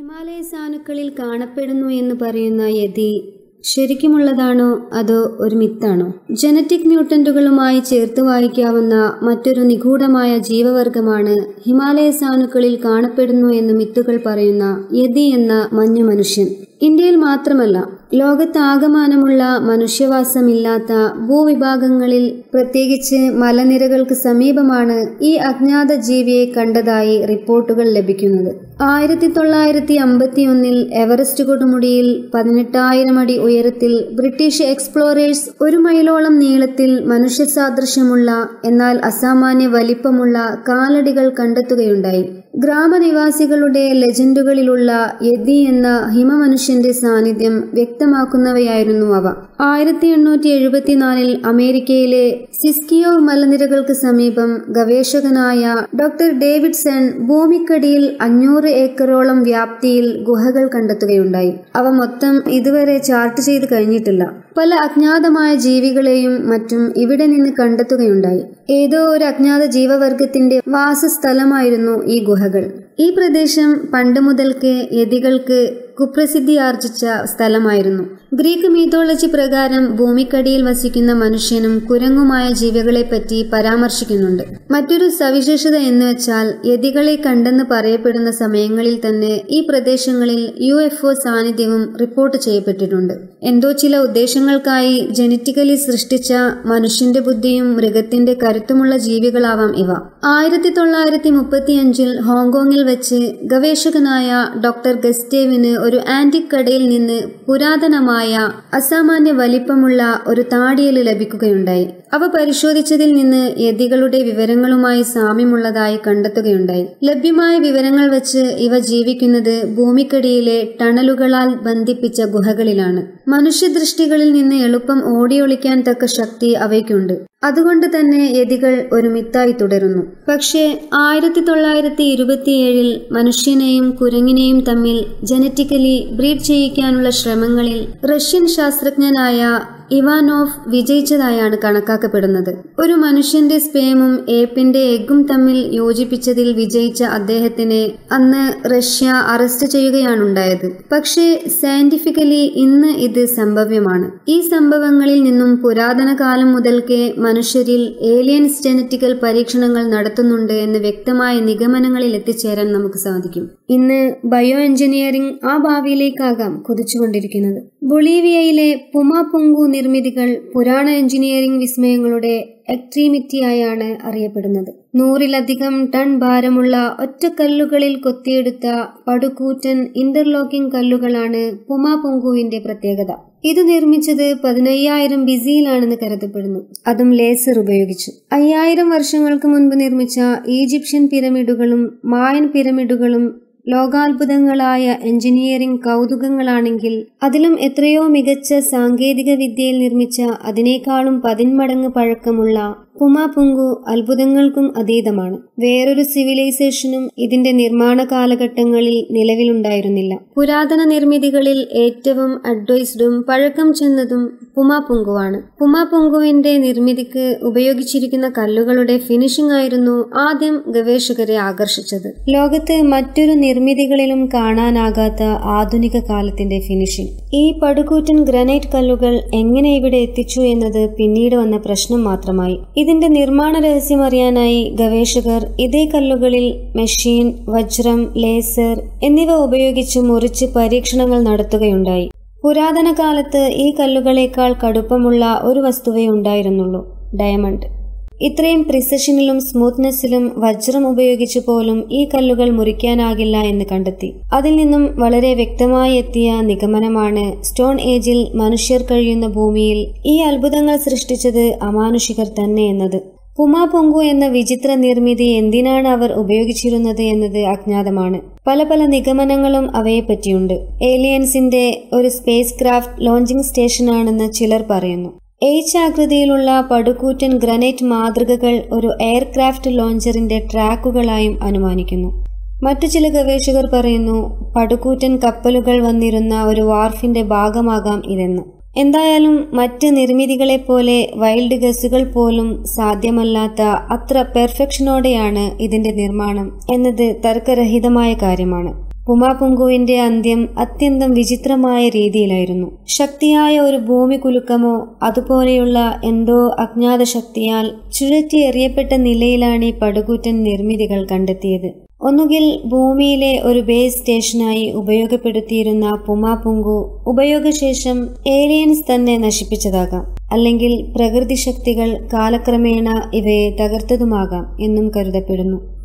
ഹിമാലയ സാനുക്കളിൽ കാണപ്പെടുന്നു എന്ന് പറയുന്ന യതി ശരിക്കുമുള്ളതാണോ അതോ ഒരു മിത്താണോ ജനറ്റിക് ന്യൂട്ടന്റുകളുമായി ചേർത്ത് വായിക്കാവുന്ന മറ്റൊരു നിഗൂഢമായ ജീവവർഗമാണ് ഹിമാലയ സാനുക്കളിൽ കാണപ്പെടുന്നു എന്ന് മിത്തുകൾ പറയുന്ന യതി എന്ന മഞ്ഞു മനുഷ്യൻ ഇന്ത്യയിൽ മാത്രമല്ല ലോകത്താകമാനമുള്ള മനുഷ്യവാസമില്ലാത്ത ഭൂവിഭാഗങ്ങളിൽ പ്രത്യേകിച്ച് മലനിരകൾക്ക് സമീപമാണ് ഈ അജ്ഞാത ജീവിയെ കണ്ടതായി റിപ്പോർട്ടുകൾ ലഭിക്കുന്നത് ആയിരത്തി തൊള്ളായിരത്തി അമ്പത്തി ഒന്നിൽ എവറസ്റ്റ് കൊടുമുടിയിൽ പതിനെട്ടായിരം അടി ഉയരത്തിൽ ബ്രിട്ടീഷ് എക്സ്പ്ലോറേഴ്സ് ഒരു മൈലോളം നീളത്തിൽ മനുഷ്യ സാദൃശ്യമുള്ള എന്നാൽ അസാമാന്യ വലിപ്പമുള്ള കാലടികൾ കണ്ടെത്തുകയുണ്ടായി ഗ്രാമനിവാസികളുടെ ലെജൻഡുകളിലുള്ള യതി എന്ന ഹിമമനുഷ്യന്റെ സാന്നിധ്യം വ്യക്തമാക്കുന്നവയായിരുന്നു അവ ആയിരത്തി എണ്ണൂറ്റി എഴുപത്തിനാലിൽ അമേരിക്കയിലെ സിസ്കിയോ മലനിരകൾക്ക് സമീപം ഗവേഷകനായ ഡോക്ടർ ഡേവിഡ്സൺ ഭൂമിക്കടിയിൽ അഞ്ഞൂറ് ഏക്കറോളം വ്യാപ്തിയിൽ ഗുഹകൾ കണ്ടെത്തുകയുണ്ടായി അവ മൊത്തം ഇതുവരെ ചാർട്ട് ചെയ്ത് കഴിഞ്ഞിട്ടില്ല പല അജ്ഞാതമായ ജീവികളെയും മറ്റും ഇവിടെ നിന്ന് കണ്ടെത്തുകയുണ്ടായി ഏതോ ഒരു അജ്ഞാത ജീവവർഗത്തിന്റെ വാസസ്ഥലമായിരുന്നു ഈ ഗുഹകൾ ഈ പ്രദേശം പണ്ട് മുതൽക്ക് യതികൾക്ക് കുപ്രസിദ്ധി ആർജിച്ച സ്ഥലമായിരുന്നു ഗ്രീക്ക് മീത്തോളജി പ്രകാരം ഭൂമിക്കടിയിൽ വസിക്കുന്ന മനുഷ്യനും കുരങ്ങുമായ ജീവികളെപ്പറ്റി പരാമർശിക്കുന്നുണ്ട് മറ്റൊരു സവിശേഷത എന്ന് വെച്ചാൽ യതികളെ കണ്ടെന്ന് പറയപ്പെടുന്ന സമയങ്ങളിൽ തന്നെ ഈ പ്രദേശങ്ങളിൽ യു എഫ് ഒ സാന്നിധ്യവും റിപ്പോർട്ട് ചെയ്യപ്പെട്ടിട്ടുണ്ട് എന്തോ ചില ഉദ്ദേശങ്ങൾക്കായി ജനറ്റിക്കലി സൃഷ്ടിച്ച മനുഷ്യന്റെ ബുദ്ധിയും മൃഗത്തിന്റെ കരുത്തുമുള്ള ജീവികളാവാം ഇവ ആയിരത്തി തൊള്ളായിരത്തി മുപ്പത്തിയഞ്ചിൽ ഹോങ്കോങ്ങിൽ വെച്ച് ഗവേഷകനായ ഡോക്ടർ ഗസ്റ്റേവിന് ഒരു ആന്റിക് കടയിൽ നിന്ന് പുരാതനമായ അസാമാന്യ വലിപ്പമുള്ള ഒരു താടിയല് ലഭിക്കുകയുണ്ടായി അവ പരിശോധിച്ചതിൽ നിന്ന് യതികളുടെ വിവരങ്ങളുമായി സാമ്യമുള്ളതായി കണ്ടെത്തുകയുണ്ടായി ലഭ്യമായ വിവരങ്ങൾ വെച്ച് ഇവ ജീവിക്കുന്നത് ഭൂമിക്കടിയിലെ ടണലുകളാൽ ബന്ധിപ്പിച്ച ഗുഹകളിലാണ് മനുഷ്യദൃഷ്ടികളിൽ നിന്ന് എളുപ്പം ഓടിയൊളിക്കാൻ തക്ക ശക്തി അവയ്ക്കുണ്ട് അതുകൊണ്ട് തന്നെ യതികൾ ഒരു മിത്തായി തുടരുന്നു പക്ഷേ ആയിരത്തി തൊള്ളായിരത്തി ഇരുപത്തിയേഴിൽ മനുഷ്യനെയും കുരങ്ങിനെയും തമ്മിൽ ജനറ്റിക്കലി ബ്രീഡ് ചെയ്യിക്കാനുള്ള ശ്രമങ്ങളിൽ റഷ്യൻ ശാസ്ത്രജ്ഞനായ ഇവാനോഫ് വിജയിച്ചതായാണ് കണക്കാക്കപ്പെടുന്നത് ഒരു മനുഷ്യന്റെ സ്പേമും ഏപ്പിന്റെ എഗ്ഗും തമ്മിൽ യോജിപ്പിച്ചതിൽ വിജയിച്ച അദ്ദേഹത്തിനെ അന്ന് റഷ്യ അറസ്റ്റ് ചെയ്യുകയാണുണ്ടായത് പക്ഷേ സയന്റിഫിക്കലി ഇന്ന് ഇത് സംഭവ്യമാണ് ഈ സംഭവങ്ങളിൽ നിന്നും പുരാതന കാലം മുതൽക്കേ മനുഷ്യരിൽ ഏലിയൻസ് ജനറ്റിക്കൽ പരീക്ഷണങ്ങൾ നടത്തുന്നുണ്ട് എന്ന് വ്യക്തമായ നിഗമനങ്ങളിൽ എത്തിച്ചേരാൻ നമുക്ക് സാധിക്കും ഇന്ന് ബയോ എഞ്ചിനീയറിംഗ് ആ ഭാവിയിലേക്കാകാം കുതിച്ചുകൊണ്ടിരിക്കുന്നത് ബൊളീവിയയിലെ പുമാപൊങ്കു നിർമ്മിതികൾ പുരാണ എഞ്ചിനീയറിംഗ് വിസ്മയങ്ങളുടെ എക്ട്രീമിറ്റിയായാണ് അറിയപ്പെടുന്നത് നൂറിലധികം ടൺ ഭാരമുള്ള ഒറ്റക്കല്ലുകളിൽ കൊത്തിയെടുത്ത പടുകൂറ്റൻ ഇന്റർലോക്കിംഗ് കല്ലുകളാണ് പുമാപൊങ്കുവിന്റെ പ്രത്യേകത ഇത് നിർമ്മിച്ചത് പതിനയ്യായിരം ബിസിയിലാണെന്ന് കരുതപ്പെടുന്നു അതും ലേസർ ഉപയോഗിച്ചു അയ്യായിരം വർഷങ്ങൾക്ക് മുൻപ് നിർമ്മിച്ച ഈജിപ്ഷ്യൻ പിരമിഡുകളും മായൻ പിരമിഡുകളും ലോകാത്ഭുതങ്ങളായ എഞ്ചിനീയറിംഗ് കൗതുകങ്ങളാണെങ്കിൽ അതിലും എത്രയോ മികച്ച സാങ്കേതിക വിദ്യയിൽ നിർമ്മിച്ച അതിനേക്കാളും പതിന്മടങ്ങ് പഴക്കമുള്ള പുമാപുങ്കു അത്ഭുതങ്ങൾക്കും അതീതമാണ് വേറൊരു സിവിലൈസേഷനും ഇതിന്റെ നിർമ്മാണ കാലഘട്ടങ്ങളിൽ നിലവിലുണ്ടായിരുന്നില്ല പുരാതന നിർമ്മിതികളിൽ ഏറ്റവും അഡ്വൈസ്ഡും പഴക്കം ചെന്നതും പുമാപുങ്കുവാണ് പുമാപുങ്കുവിന്റെ നിർമ്മിതിക്ക് ഉപയോഗിച്ചിരിക്കുന്ന കല്ലുകളുടെ ഫിനിഷിംഗ് ആയിരുന്നു ആദ്യം ഗവേഷകരെ ആകർഷിച്ചത് ലോകത്ത് മറ്റൊരു നിർമ്മിതികളിലും കാണാനാകാത്ത ആധുനിക കാലത്തിന്റെ ഫിനിഷിംഗ് ഈ പടുകൂറ്റൻ ഗ്രനൈറ്റ് കല്ലുകൾ എങ്ങനെ ഇവിടെ എത്തിച്ചു എന്നത് പിന്നീട് വന്ന പ്രശ്നം മാത്രമായി ഇതിന്റെ നിർമ്മാണ രഹസ്യം അറിയാനായി ഗവേഷകർ ഇതേ കല്ലുകളിൽ മെഷീൻ വജ്രം ലേസർ എന്നിവ ഉപയോഗിച്ച് മുറിച്ച് പരീക്ഷണങ്ങൾ നടത്തുകയുണ്ടായി പുരാതന കാലത്ത് ഈ കല്ലുകളേക്കാൾ കടുപ്പമുള്ള ഒരു വസ്തുവേ ഉണ്ടായിരുന്നുള്ളൂ ഡയമണ്ട് ഇത്രയും പ്രിസഷനിലും സ്മൂത്ത്നെസ്സിലും വജ്രം ഉപയോഗിച്ചു പോലും ഈ കല്ലുകൾ മുറിക്കാനാകില്ല എന്ന് കണ്ടെത്തി അതിൽ നിന്നും വളരെ വ്യക്തമായി എത്തിയ നിഗമനമാണ് സ്റ്റോൺ ഏജിൽ മനുഷ്യർ കഴിയുന്ന ഭൂമിയിൽ ഈ അത്ഭുതങ്ങൾ സൃഷ്ടിച്ചത് അമാനുഷികർ തന്നെ എന്നത് പുമാ പൊങ്കു എന്ന വിചിത്ര നിർമ്മിതി എന്തിനാണ് അവർ ഉപയോഗിച്ചിരുന്നത് എന്നത് അജ്ഞാതമാണ് പല പല നിഗമനങ്ങളും അവയെപ്പറ്റിയുണ്ട് ഏലിയൻസിന്റെ ഒരു സ്പേസ് ക്രാഫ്റ്റ് ലോഞ്ചിങ് സ്റ്റേഷനാണെന്ന് ചിലർ പറയുന്നു എയ്ച്ച് ആകൃതിയിലുള്ള പടുകൂറ്റൻ ഗ്രനൈറ്റ് മാതൃകകൾ ഒരു എയർക്രാഫ്റ്റ് ലോഞ്ചറിന്റെ ട്രാക്കുകളായും അനുമാനിക്കുന്നു മറ്റു ചില ഗവേഷകർ പറയുന്നു പടുകൂറ്റൻ കപ്പലുകൾ വന്നിരുന്ന ഒരു വാർഫിന്റെ ഭാഗമാകാം ഇതെന്ന് എന്തായാലും മറ്റ് നിർമ്മിതികളെപ്പോലെ വൈൽഡ് ഗസുകൾ പോലും സാധ്യമല്ലാത്ത അത്ര പെർഫെക്ഷനോടെയാണ് ഇതിന്റെ നിർമ്മാണം എന്നത് തർക്കരഹിതമായ കാര്യമാണ് പുമാപുങ്കുവിന്റെ അന്ത്യം അത്യന്തം വിചിത്രമായ രീതിയിലായിരുന്നു ശക്തിയായ ഒരു ഭൂമി കുലുക്കമോ അതുപോലെയുള്ള എന്തോ അജ്ഞാത ശക്തിയാൽ ചുഴറ്റി എറിയപ്പെട്ട നിലയിലാണ് ഈ പടുകൂറ്റൻ നിർമ്മിതികൾ കണ്ടെത്തിയത് ഒന്നുകിൽ ഭൂമിയിലെ ഒരു ബേസ് സ്റ്റേഷനായി ഉപയോഗപ്പെടുത്തിയിരുന്ന പുമാപുങ്കു ഉപയോഗശേഷം ഏലിയൻസ് തന്നെ നശിപ്പിച്ചതാകാം അല്ലെങ്കിൽ പ്രകൃതി ശക്തികൾ കാലക്രമേണ ഇവയെ തകർത്തതുമാകാം എന്നും കരുതപ്പെടുന്നു